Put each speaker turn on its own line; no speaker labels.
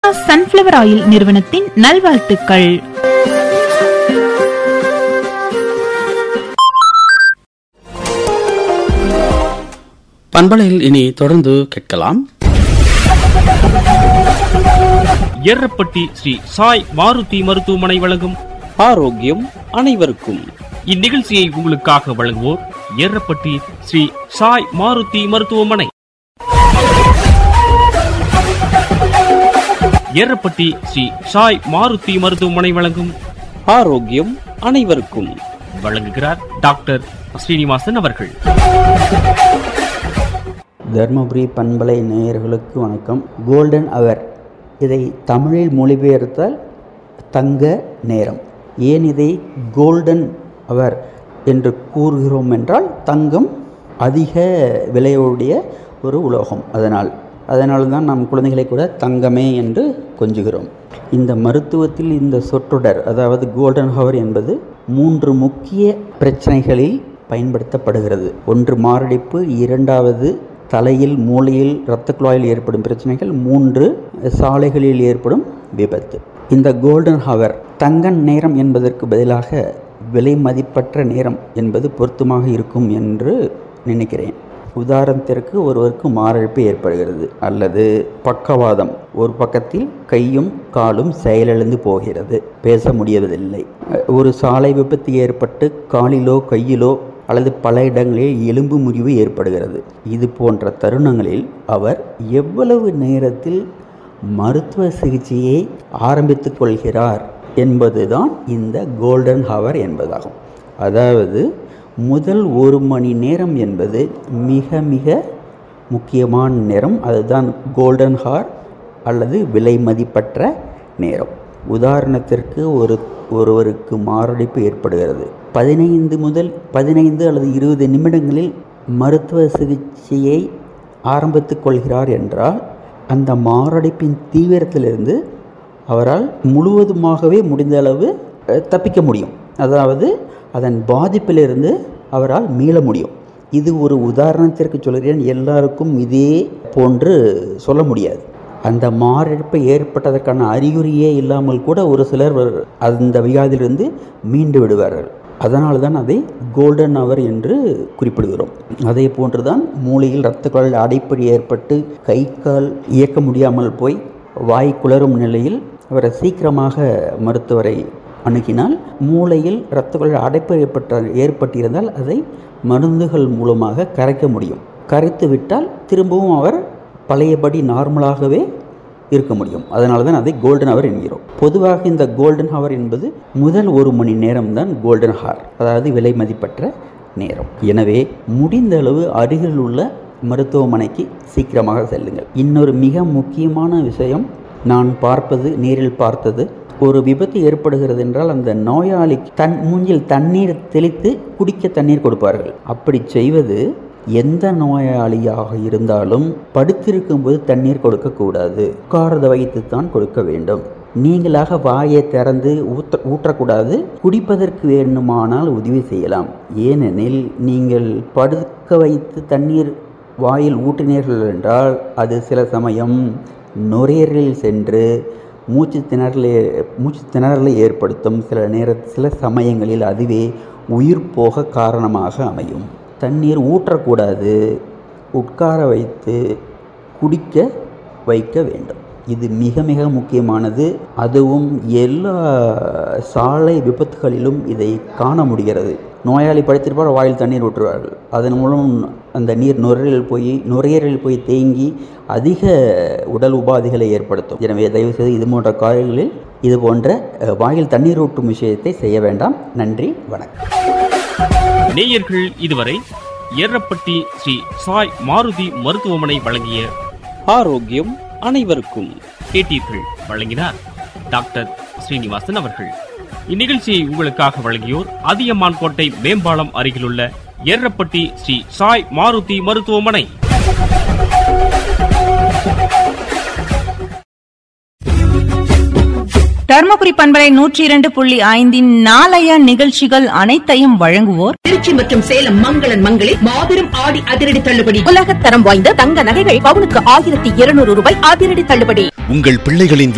Usha sunflower oil நிறுவனத்தின் நல்வாழ்த்துக்கள்
பண்பலையில் இனி தொடர்ந்து கேட்கலாம்
எர்ரப்பட்டி ஸ்ரீ சாய் மாருதி மருத்துவமனை வழங்கும்
ஆரோக்கியம் அனைவருக்கும்
இந்நிகழ்ச்சியை உங்களுக்காக வழங்குவோர் எர்ரப்பட்டி ஸ்ரீ சாய் மாருதி மருத்துவமனை எர்ரப்பட்டி ஸ்ரீ சாய் மாருதி மருத்துவமனை வழங்கும்
ஆரோக்கியம் அனைவருக்கும்
வழங்குகிறார் டாக்டர் ஸ்ரீனிவாசன் அவர்கள்
தர்மபுரி பண்பலை நேயர்களுக்கு வணக்கம் கோல்டன் அவர் இதை தமிழில் மொழிபெயர்த்தால் தங்க நேரம் ஏன் இதை கோல்டன் அவர் என்று கூறுகிறோம் என்றால் தங்கம் அதிக விலையுடைய ஒரு உலோகம் அதனால் அதனால் தான் நம் குழந்தைகளை கூட தங்கமே என்று கொஞ்சுகிறோம் இந்த மருத்துவத்தில் இந்த சொற்றொடர் அதாவது கோல்டன் ஹவர் என்பது மூன்று முக்கிய பிரச்சனைகளில் பயன்படுத்தப்படுகிறது ஒன்று மாரடைப்பு இரண்டாவது தலையில் மூளையில் இரத்த குழாயில் ஏற்படும் பிரச்சனைகள் மூன்று சாலைகளில் ஏற்படும் விபத்து இந்த கோல்டன் ஹவர் தங்க நேரம் என்பதற்கு பதிலாக விலை மதிப்பற்ற நேரம் என்பது பொருத்தமாக இருக்கும் என்று நினைக்கிறேன் உதாரணத்திற்கு ஒருவருக்கு மாரடைப்பு ஏற்படுகிறது அல்லது பக்கவாதம் ஒரு பக்கத்தில் கையும் காலும் செயலிழந்து போகிறது பேச முடியவதில்லை ஒரு சாலை விபத்து ஏற்பட்டு காலிலோ கையிலோ அல்லது பல இடங்களில் எலும்பு முறிவு ஏற்படுகிறது இது போன்ற தருணங்களில் அவர் எவ்வளவு நேரத்தில் மருத்துவ சிகிச்சையை ஆரம்பித்துக் கொள்கிறார் என்பதுதான் இந்த கோல்டன் ஹவர் என்பதாகும் அதாவது முதல் ஒரு மணி நேரம் என்பது மிக மிக முக்கியமான நேரம் அதுதான் கோல்டன் ஹார் அல்லது விலை மதிப்பற்ற நேரம் உதாரணத்திற்கு ஒரு ஒருவருக்கு மாரடைப்பு ஏற்படுகிறது பதினைந்து முதல் பதினைந்து அல்லது இருபது நிமிடங்களில் மருத்துவ சிகிச்சையை ஆரம்பித்துக் கொள்கிறார் என்றால் அந்த மாரடைப்பின் தீவிரத்திலிருந்து அவரால் முழுவதுமாகவே முடிந்த அளவு அஹ், தப்பிக்க முடியும் அதாவது அதன் பாதிப்பிலிருந்து அவரால் மீள முடியும் இது ஒரு உதாரணத்திற்கு சொல்கிறேன் எல்லாருக்கும் இதே போன்று சொல்ல முடியாது அந்த மாரடைப்பு ஏற்பட்டதற்கான அறிகுறியே இல்லாமல் கூட ஒரு சிலர் அந்த வியாதியிலிருந்து மீண்டு விடுவார்கள் அதனால தான் அதை கோல்டன் அவர் என்று குறிப்பிடுகிறோம் அதே போன்று தான் மூளையில் இரத்த குழல் அடைப்பு ஏற்பட்டு கை கால் இயக்க முடியாமல் போய் வாய் குளறும் நிலையில் அவரை சீக்கிரமாக மருத்துவரை அணுகினால் மூளையில் இரத்த குழல் அடைப்பு ஏற்பட்ட ஏற்பட்டிருந்தால் அதை மருந்துகள் மூலமாக கரைக்க முடியும் கரைத்து விட்டால் திரும்பவும் அவர் பழையபடி நார்மலாகவே இருக்க முடியும் அதனால தான் அதை கோல்டன் ஹவர் என்கிறோம் பொதுவாக இந்த கோல்டன் ஹவர் என்பது முதல் ஒரு மணி நேரம் தான் கோல்டன் ஹவர் அதாவது விலை மதிப்பற்ற நேரம் எனவே முடிந்த அளவு அருகில் உள்ள மருத்துவமனைக்கு சீக்கிரமாக செல்லுங்கள் இன்னொரு மிக முக்கியமான விஷயம் நான் பார்ப்பது நேரில் பார்த்தது ஒரு விபத்து ஏற்படுகிறது என்றால் அந்த நோயாளி தன் மூஞ்சில் தண்ணீர் தெளித்து குடிக்க தண்ணீர் கொடுப்பார்கள் அப்படி செய்வது எந்த நோயாளியாக இருந்தாலும் படுத்திருக்கும்போது தண்ணீர் கொடுக்கக்கூடாது உட்கார்ந்து வைத்துத்தான் கொடுக்க வேண்டும் நீங்களாக வாயை திறந்து ஊற்ற ஊற்றக்கூடாது குடிப்பதற்கு வேண்டுமானால் உதவி செய்யலாம் ஏனெனில் நீங்கள் படுக்க வைத்து தண்ணீர் வாயில் ஊற்றினீர்கள் என்றால் அது சில சமயம் நுரையீரலில் சென்று மூச்சு திணறலை மூச்சு திணறலை ஏற்படுத்தும் சில நேர சில சமயங்களில் அதுவே உயிர் போக காரணமாக அமையும் தண்ணீர் ஊற்றக்கூடாது உட்கார வைத்து குடிக்க வைக்க வேண்டும் இது மிக மிக முக்கியமானது அதுவும் எல்லா சாலை விபத்துகளிலும் இதை காண முடிகிறது நோயாளி படுத்திருப்பார் வாயில் தண்ணீர் ஊற்றுவார்கள் அதன் மூலம் அந்த நீர் நுரையீரலில் போய் நுரையீரலில் போய் தேங்கி அதிக உடல் உபாதைகளை ஏற்படுத்தும் எனவே தயவுசெய்து இது போன்ற காரியங்களில் இது போன்ற அஹ், வாயில் தண்ணீர் ஊற்றும் விஷயத்தை செய்ய வேண்டாம் நன்றி வணக்கம்
நேயர்கள் இதுவரை எர்ரப்பட்டி ஸ்ரீ சாய் மாருதி மருத்துவமனை வழங்கிய
ஆரோக்கியம் அனைவருக்கும்
கேட்டீர்கள் வழங்கினார் டாக்டர் ஸ்ரீனிவாசன் அவர்கள் இந்நிகழ்ச்சியை உங்களுக்காக வழங்கியோர் அதியமான் கோட்டை மேம்பாலம் அருகிலுள்ள எர்ரப்பட்டி ஸ்ரீ சாய் மாருதி மருத்துவமனை
தர்மபுரி பண்பலை நூற்றி இரண்டு புள்ளி ஐந்தின் நாளைய நிகழ்ச்சிகள் அனைத்தையும் வழங்குவோர்
திருச்சி மற்றும் சேலம் மங்களன் மங்களில் மாபெரும் ஆடி அதிரடி தள்ளுபடி
உலகத்தரம் வாய்ந்த தங்க நகைகள் பவுனுக்கு ஆயிரத்தி இருநூறு ரூபாய் அதிரடி தள்ளுபடி
உங்கள் பிள்ளைகளின்